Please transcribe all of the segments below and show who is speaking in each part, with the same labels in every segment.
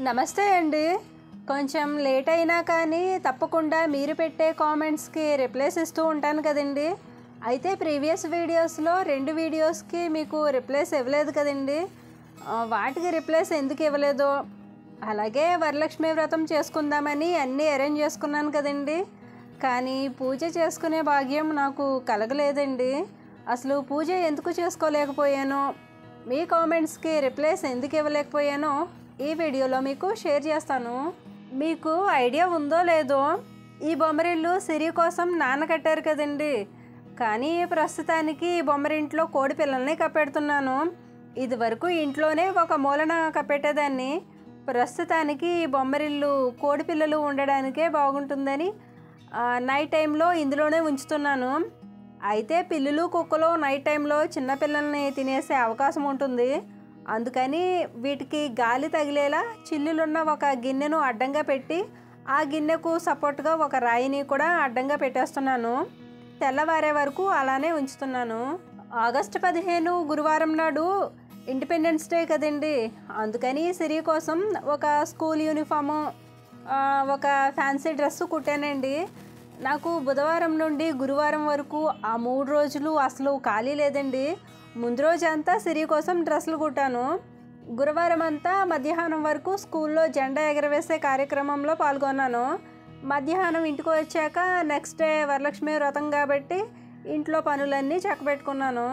Speaker 1: నమస్తే అండి కొంచెం లేట్ అయినా కానీ తప్పకుండా మీరు పెట్టే కామెంట్స్కి రిప్లైస్ ఇస్తూ ఉంటాను కదండి అయితే ప్రీవియస్ వీడియోస్లో రెండు వీడియోస్కి మీకు రిప్లైస్ ఇవ్వలేదు కదండి ఆ, వాటికి రిప్లైస్ ఎందుకు ఇవ్వలేదు అలాగే వరలక్ష్మి వ్రతం చేసుకుందామని అన్నీ అరేంజ్ చేసుకున్నాను కదండి కానీ పూజ చేసుకునే భాగ్యం నాకు కలగలేదండి అసలు పూజ ఎందుకు చేసుకోలేకపోయాను మీ కామెంట్స్కి రిప్లైస్ ఎందుకు ఇవ్వలేకపోయానో ఈ వీడియోలో మీకు షేర్ చేస్తాను మీకు ఐడియా ఉందో లేదో ఈ బొమ్మరిల్లు సిరి కోసం నాన్న కట్టారు కదండి కానీ ప్రస్తుతానికి ఈ బొమ్మరింట్లో కోడి పిల్లల్ని కప్పెడుతున్నాను ఇది వరకు ఇంట్లోనే ఒక మూలన కప్పెట్టేదాన్ని ప్రస్తుతానికి ఈ బొమ్మరిల్లు కోడి పిల్లలు ఉండడానికే బాగుంటుందని ఆ, నైట్ టైంలో ఇందులోనే ఉంచుతున్నాను అయితే పిల్లులు కుక్కలు నైట్ టైంలో చిన్నపిల్లల్ని తినేసే అవకాశం ఉంటుంది అందుకని వీటికి గాలి తగిలేలా చిల్లులున్న ఒక గిన్నెను అడ్డంగా పెట్టి ఆ గిన్నెకు సపోర్ట్గా ఒక రాయిని కూడా అడ్డంగా పెట్టేస్తున్నాను తెల్లవారే వరకు అలానే ఉంచుతున్నాను ఆగస్టు పదిహేను గురువారం నాడు ఇండిపెండెన్స్ డే కదండి అందుకని సిరి కోసం ఒక స్కూల్ యూనిఫాము ఆ, ఒక ఫ్యాన్సీ డ్రెస్ కుట్టానండి నాకు బుధవారం నుండి గురువారం వరకు ఆ మూడు రోజులు అసలు ఖాళీ లేదండి ముందు రోజు అంతా సిరి కోసం డ్రెస్సులు కుట్టాను గురువారం అంతా మధ్యాహ్నం వరకు స్కూల్లో జెండా ఎగరవేసే కార్యక్రమంలో పాల్గొన్నాను మధ్యాహ్నం ఇంటికి వచ్చాక నెక్స్ట్ డే వరలక్ష్మి వ్రతం కాబట్టి ఇంట్లో పనులన్నీ చక్కబెట్టుకున్నాను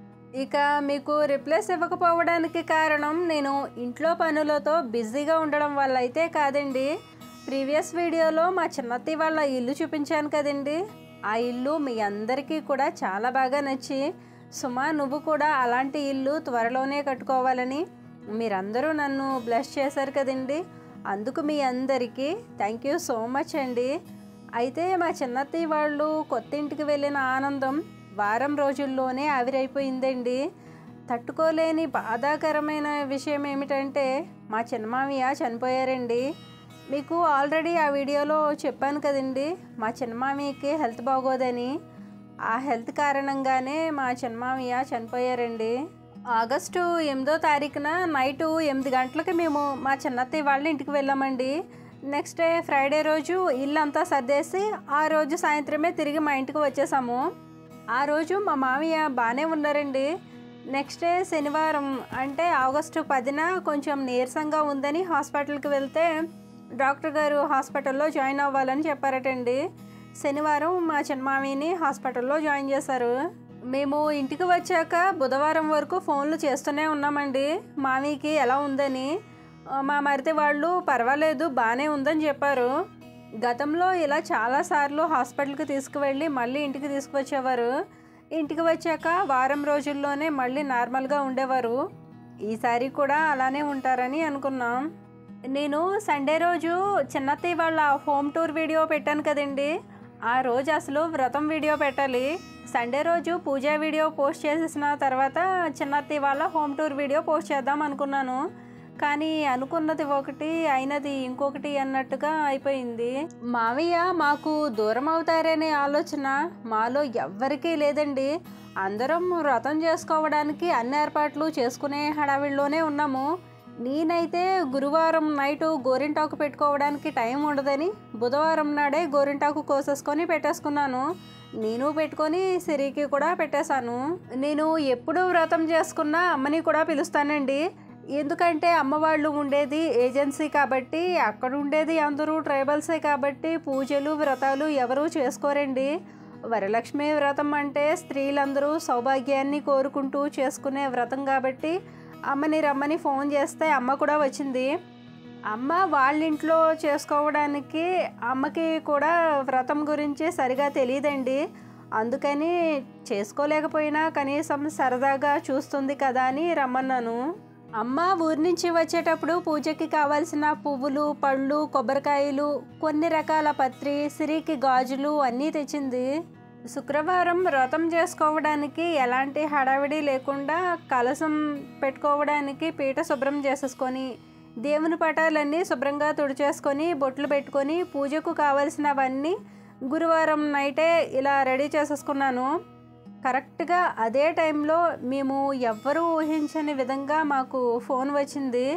Speaker 1: ఇక మీకు రిప్లేస్ ఇవ్వకపోవడానికి కారణం నేను ఇంట్లో పనులతో బిజీగా ఉండడం వల్ల అయితే కాదండి ప్రీవియస్ వీడియోలో మా చిన్నత్తి వాళ్ళ ఇల్లు చూపించాను కదండి ఆ ఇల్లు మీ అందరికీ కూడా చాలా బాగా నచ్చి సుమా నువ్వు కూడా అలాంటి ఇల్లు త్వరలోనే కట్టుకోవాలని మీరందరూ నన్ను బ్లెస్ చేశారు కదండి అందుకు మీ అందరికీ థ్యాంక్ యూ సో మచ్ అండి అయితే మా చిన్నత్తయ్య వాళ్ళు కొత్త ఇంటికి వెళ్ళిన ఆనందం వారం రోజుల్లోనే ఆవిరైపోయిందండి తట్టుకోలేని బాధాకరమైన విషయం ఏమిటంటే మా చిన్నమామయ్య చనిపోయారండి మీకు ఆల్రెడీ ఆ వీడియోలో చెప్పాను కదండి మా చిన్నమామయ్యకి హెల్త్ బాగోదని ఆ హెల్త్ కారణంగానే మా చిన్నమామయ్య చనిపోయారండి ఆగస్టు ఎనిమిదో తారీఖున నైటు ఎనిమిది గంటలకి మేము మా చిన్నత్తయ్య వాళ్ళ ఇంటికి వెళ్ళామండి నెక్స్ట్ డే ఫ్రైడే రోజు ఇల్లు అంతా సర్దేసి ఆ రోజు సాయంత్రమే తిరిగి మా ఇంటికి వచ్చేసాము ఆ రోజు మా మామయ్య బాగానే ఉన్నారండి నెక్స్ట్ డే శనివారం అంటే ఆగస్టు పదిన కొంచెం నీరసంగా ఉందని హాస్పిటల్కి వెళ్తే డాక్టర్ గారు హాస్పిటల్లో జాయిన్ అవ్వాలని చెప్పారటండి శనివారం మా చిన్నమామిని హాస్పిటల్లో జాయిన్ చేశారు మేము ఇంటికి వచ్చాక బుధవారం వరకు ఫోన్లు చేస్తూనే ఉన్నామండి మామీకి ఎలా ఉందని ఆ, మా మరిది వాళ్ళు పర్వాలేదు బాగానే ఉందని చెప్పారు గతంలో ఇలా చాలాసార్లు హాస్పిటల్కి తీసుకువెళ్ళి మళ్ళీ ఇంటికి తీసుకువచ్చేవారు ఇంటికి వచ్చాక వారం రోజుల్లోనే మళ్ళీ నార్మల్గా ఉండేవారు ఈసారి కూడా అలానే ఉంటారని అనుకున్నాం నేను సండే రోజు చిన్నత్తయ్య వాళ్ళ హోమ్ టూర్ వీడియో పెట్టాను కదండి ఆ రోజు అసలు వ్రతం వీడియో పెట్టాలి సండే రోజు పూజా వీడియో పోస్ట్ చేసేసిన తర్వాత చిన్నత్తయ్య వాళ్ళ హోమ్ టూర్ వీడియో పోస్ట్ చేద్దాం అనుకున్నాను కానీ అనుకున్నది ఒకటి అయినది ఇంకొకటి అన్నట్టుగా అయిపోయింది మావయ్య మాకు దూరం అవుతారనే ఆలోచన మాలో ఎవ్వరికీ లేదండి అందరం వ్రతం చేసుకోవడానికి అన్ని ఏర్పాట్లు చేసుకునే హడావిడిలోనే ఉన్నాము నేనైతే గురువారం నైటు గోరింటాకు పెట్టుకోవడానికి టైం ఉండదని బుధవారం నాడే గోరింటాకు కోసేసుకొని పెట్టేసుకున్నాను నేను పెట్టుకొని సిరికి కూడా పెట్టేశాను నేను ఎప్పుడు వ్రతం చేసుకున్నా అమ్మని కూడా పిలుస్తానండి ఎందుకంటే అమ్మవాళ్ళు ఉండేది ఏజెన్సీ కాబట్టి అక్కడ ఉండేది అందరూ ట్రైబల్సే కాబట్టి పూజలు వ్రతాలు ఎవరూ చేసుకోరండి వరలక్ష్మి వ్రతం అంటే స్త్రీలందరూ సౌభాగ్యాన్ని కోరుకుంటూ చేసుకునే వ్రతం కాబట్టి అమ్మని రమ్మని ఫోన్ చేస్తే అమ్మ కూడా వచ్చింది అమ్మ వాళ్ళ ఇంట్లో చేసుకోవడానికి అమ్మకి కూడా వ్రతం గురించి సరిగా తెలియదండి అందుకని చేసుకోలేకపోయినా కనీసం సరదాగా చూస్తుంది కదా అని రమ్మన్నాను అమ్మ ఊరి నుంచి వచ్చేటప్పుడు పూజకి కావాల్సిన పువ్వులు పళ్ళు కొబ్బరికాయలు కొన్ని రకాల పత్రి సిరికి గాజులు అన్నీ తెచ్చింది శుక్రవారం వ్రతం చేసుకోవడానికి ఎలాంటి హడావిడి లేకుండా కలసం పెట్టుకోవడానికి పీట శుభ్రం చేసేసుకొని దేవుని పటాలన్నీ శుభ్రంగా తుడిచేసుకొని బొట్లు పెట్టుకొని పూజకు కావలసినవన్నీ గురువారం నైటే ఇలా రెడీ చేసేసుకున్నాను కరెక్ట్గా అదే టైంలో మేము ఎవ్వరూ ఊహించని విధంగా మాకు ఫోన్ వచ్చింది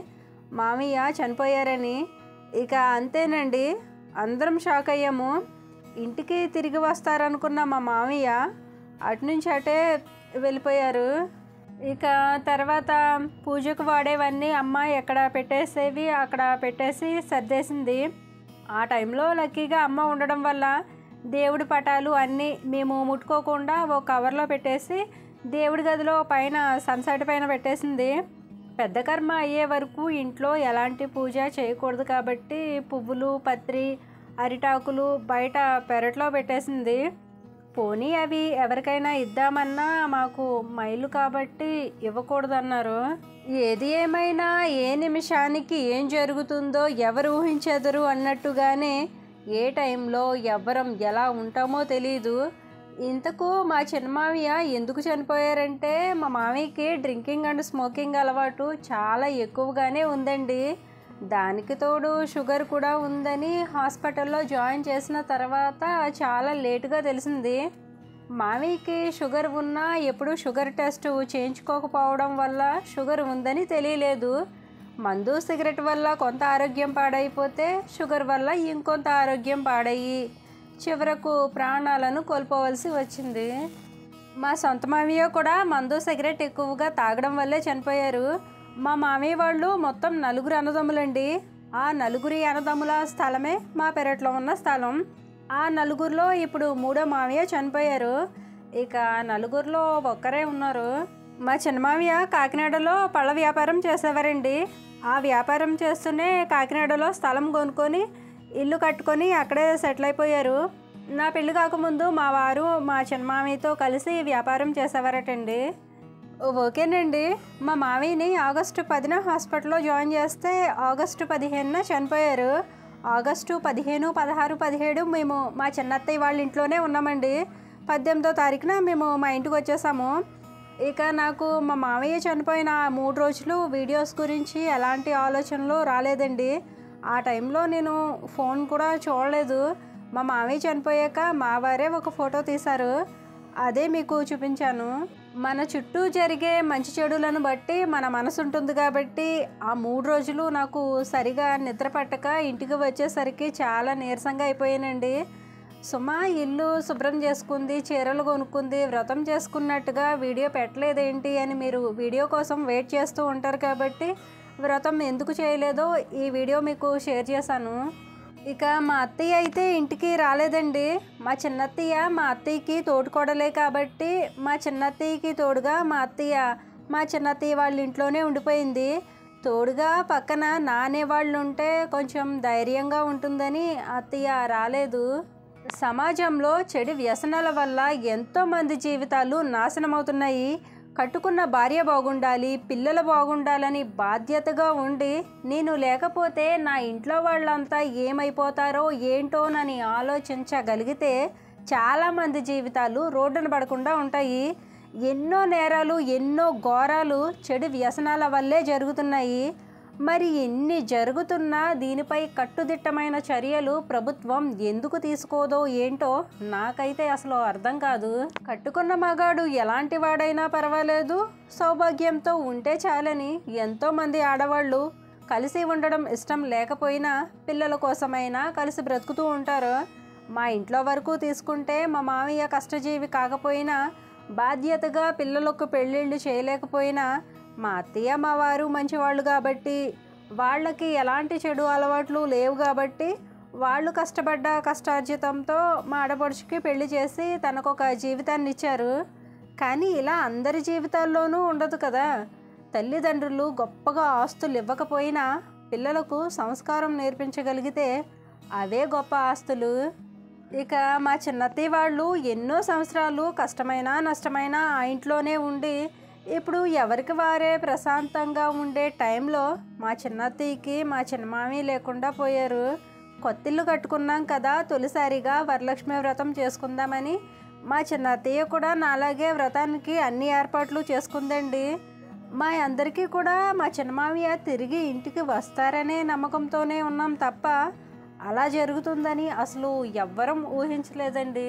Speaker 1: మామయ్య చనిపోయారని ఇక అంతేనండి అందరం షాక్ అయ్యాము ఇంటికి తిరిగి వస్తారనుకున్న మా మామయ్య అటు నుంచి అటే వెళ్ళిపోయారు ఇక తర్వాత పూజకు వాడేవన్నీ అమ్మ ఎక్కడ పెట్టేసేవి అక్కడ పెట్టేసి సర్దేసింది ఆ టైంలో లక్కీగా అమ్మ ఉండడం వల్ల దేవుడి పటాలు అన్నీ మేము ముట్టుకోకుండా ఓ కవర్లో పెట్టేసి దేవుడి గదిలో పైన సన్సెట్ పైన పెట్టేసింది పెద్ద కర్మ అయ్యే వరకు ఇంట్లో ఎలాంటి పూజ చేయకూడదు కాబట్టి పువ్వులు పత్రి అరిటాకులు బయట పెరట్లో పెట్టేసింది పోనీ అవి ఎవరికైనా ఇద్దామన్నా మాకు మైలు కాబట్టి ఇవ్వకూడదన్నారు ఏది ఏమైనా ఏ నిమిషానికి ఏం జరుగుతుందో ఎవరు ఊహించెదరు అన్నట్టుగానే ఏ టైంలో ఎవరం ఎలా ఉంటామో తెలీదు ఇంతకు మా చిన్నమామయ్య ఎందుకు చనిపోయారంటే మా మామయ్యకి డ్రింకింగ్ అండ్ స్మోకింగ్ అలవాటు చాలా ఎక్కువగానే ఉందండి దానికి తోడు షుగర్ కూడా ఉందని హాస్పిటల్లో జాయిన్ చేసిన తర్వాత చాలా లేటుగా తెలిసింది మామయ్యకి షుగర్ ఉన్నా ఎప్పుడు షుగర్ టెస్ట్ చేయించుకోకపోవడం వల్ల షుగర్ ఉందని తెలియలేదు మందు సిగరెట్ వల్ల కొంత ఆరోగ్యం పాడైపోతే షుగర్ వల్ల ఇంకొంత ఆరోగ్యం పాడయ్యి చివరకు ప్రాణాలను కోల్పోవలసి వచ్చింది మా సొంత మామయ్య కూడా మందు సిగరెట్ ఎక్కువగా తాగడం వల్లే చనిపోయారు మా మామయ్య వాళ్ళు మొత్తం నలుగురు అన్నదమ్ములండి ఆ నలుగురి అన్నదమ్ముల స్థలమే మా పెరట్లో ఉన్న స్థలం ఆ నలుగురిలో ఇప్పుడు మూడో మామయ్య చనిపోయారు ఇక నలుగురిలో ఒక్కరే ఉన్నారు మా చిన్న మామయ్య కాకినాడలో పళ్ళ వ్యాపారం చేసేవారండి ఆ వ్యాపారం చేస్తూనే కాకినాడలో స్థలం కొనుక్కొని ఇల్లు కట్టుకొని అక్కడే సెటిల్ అయిపోయారు నా పెళ్లి కాకముందు మా వారు మా చిన్న మామయ్యతో కలిసి వ్యాపారం చేసేవారటండి ఓకేనండి మా మామయ్యని ఆగస్టు పదిన హాస్పిటల్లో జాయిన్ చేస్తే ఆగస్టు పదిహేనున చనిపోయారు ఆగస్టు పదిహేను పదహారు పదిహేడు మేము మా చిన్నత్తయ్య వాళ్ళ ఇంట్లోనే ఉన్నామండి పద్దెనిమిదో తారీఖున మేము మా ఇంటికి వచ్చేసాము ఇక నాకు మా మామయ్య చనిపోయిన ఆ మూడు రోజులు వీడియోస్ గురించి ఎలాంటి ఆలోచనలు రాలేదండి ఆ టైంలో నేను ఫోన్ కూడా చూడలేదు మా మామయ్య చనిపోయాక మా వారే ఒక ఫోటో తీశారు అదే మీకు చూపించాను మన చుట్టూ జరిగే మంచి చెడులను బట్టి మన మనసు ఉంటుంది కాబట్టి ఆ మూడు రోజులు నాకు సరిగా నిద్ర పట్టక ఇంటికి వచ్చేసరికి చాలా నీరసంగా అయిపోయానండి సుమ ఇల్లు శుభ్రం చేసుకుంది చీరలు కొనుక్కుంది వ్రతం చేసుకున్నట్టుగా వీడియో పెట్టలేదేంటి అని మీరు వీడియో కోసం వెయిట్ చేస్తూ ఉంటారు కాబట్టి వ్రతం ఎందుకు చేయలేదో ఈ వీడియో మీకు షేర్ చేశాను ఇక మా అత్తయ్య అయితే ఇంటికి రాలేదండి మా చిన్నత్తయ్య మా అత్తయ్యకి తోడుకోడలే కాబట్టి మా చిన్నత్తయ్యకి తోడుగా మా అత్తయ్య మా చిన్నత్తయ్య వాళ్ళ ఇంట్లోనే ఉండిపోయింది తోడుగా పక్కన నానే వాళ్ళు ఉంటే కొంచెం ధైర్యంగా ఉంటుందని అత్తయ్య రాలేదు సమాజంలో చెడు వ్యసనాల వల్ల ఎంతోమంది జీవితాలు నాశనమవుతున్నాయి కట్టుకున్న భార్య బాగుండాలి పిల్లలు బాగుండాలని బాధ్యతగా ఉండి నేను లేకపోతే నా ఇంట్లో వాళ్ళంతా ఏమైపోతారో ఏంటోనని ఆలోచించగలిగితే చాలామంది జీవితాలు రోడ్డున పడకుండా ఉంటాయి ఎన్నో నేరాలు ఎన్నో ఘోరాలు చెడు వ్యసనాల వల్లే జరుగుతున్నాయి మరి ఎన్ని జరుగుతున్నా దీనిపై కట్టుదిట్టమైన చర్యలు ప్రభుత్వం ఎందుకు తీసుకోదో ఏంటో నాకైతే అసలు అర్థం కాదు కట్టుకున్న మగాడు ఎలాంటి వాడైనా పర్వాలేదు సౌభాగ్యంతో ఉంటే చాలని ఎంతోమంది ఆడవాళ్ళు కలిసి ఉండడం ఇష్టం లేకపోయినా పిల్లల కోసమైనా కలిసి బ్రతుకుతూ ఉంటారు మా ఇంట్లో వరకు తీసుకుంటే మా మామయ్య కష్టజీవి కాకపోయినా బాధ్యతగా పిల్లలకు పెళ్ళిళ్ళు చేయలేకపోయినా మా అత్తయ్య మా వారు మంచివాళ్ళు కాబట్టి వాళ్ళకి ఎలాంటి చెడు అలవాట్లు లేవు కాబట్టి వాళ్ళు కష్టపడ్డ కష్టార్జితంతో మా ఆడపడుచుకి పెళ్లి చేసి తనకొక జీవితాన్ని ఇచ్చారు కానీ ఇలా అందరి జీవితాల్లోనూ ఉండదు కదా తల్లిదండ్రులు గొప్పగా ఆస్తులు ఇవ్వకపోయినా పిల్లలకు సంస్కారం నేర్పించగలిగితే అవే గొప్ప ఆస్తులు ఇక మా చిన్నత్తయ్య వాళ్ళు ఎన్నో సంవత్సరాలు కష్టమైన నష్టమైన ఆ ఇంట్లోనే ఉండి ఇప్పుడు ఎవరికి వారే ప్రశాంతంగా ఉండే టైంలో మా చిన్నత్తయ్యకి మా చిన్నమామి లేకుండా పోయారు కొత్తిల్లు కట్టుకున్నాం కదా తొలిసారిగా వరలక్ష్మి వ్రతం చేసుకుందామని మా చిన్నత్తయ్య కూడా నాలాగే వ్రతానికి అన్ని ఏర్పాట్లు చేసుకుందండి మా అందరికీ కూడా మా చిన్నమామయ్య తిరిగి ఇంటికి వస్తారనే నమ్మకంతోనే ఉన్నాం తప్ప అలా జరుగుతుందని అసలు ఎవ్వరం ఊహించలేదండి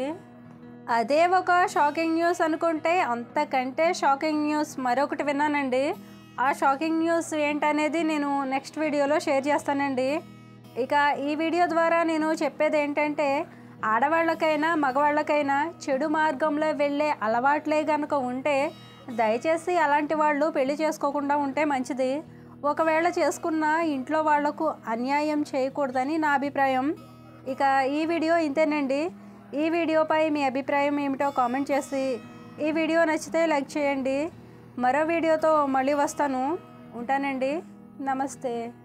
Speaker 1: అదే ఒక షాకింగ్ న్యూస్ అనుకుంటే అంతకంటే షాకింగ్ న్యూస్ మరొకటి విన్నానండి ఆ షాకింగ్ న్యూస్ ఏంటనేది నేను నెక్స్ట్ వీడియోలో షేర్ చేస్తానండి ఇక ఈ వీడియో ద్వారా నేను చెప్పేది ఏంటంటే ఆడవాళ్ళకైనా మగవాళ్ళకైనా చెడు మార్గంలో వెళ్ళే అలవాట్లే కనుక ఉంటే దయచేసి అలాంటి వాళ్ళు పెళ్లి చేసుకోకుండా ఉంటే మంచిది ఒకవేళ చేసుకున్న ఇంట్లో వాళ్లకు అన్యాయం చేయకూడదని నా అభిప్రాయం ఇక ఈ వీడియో ఇంతేనండి ఈ వీడియోపై మీ అభిప్రాయం ఏమిటో కామెంట్ చేసి ఈ వీడియో నచ్చితే లైక్ చేయండి మరో వీడియోతో మళ్ళీ వస్తాను ఉంటానండి నమస్తే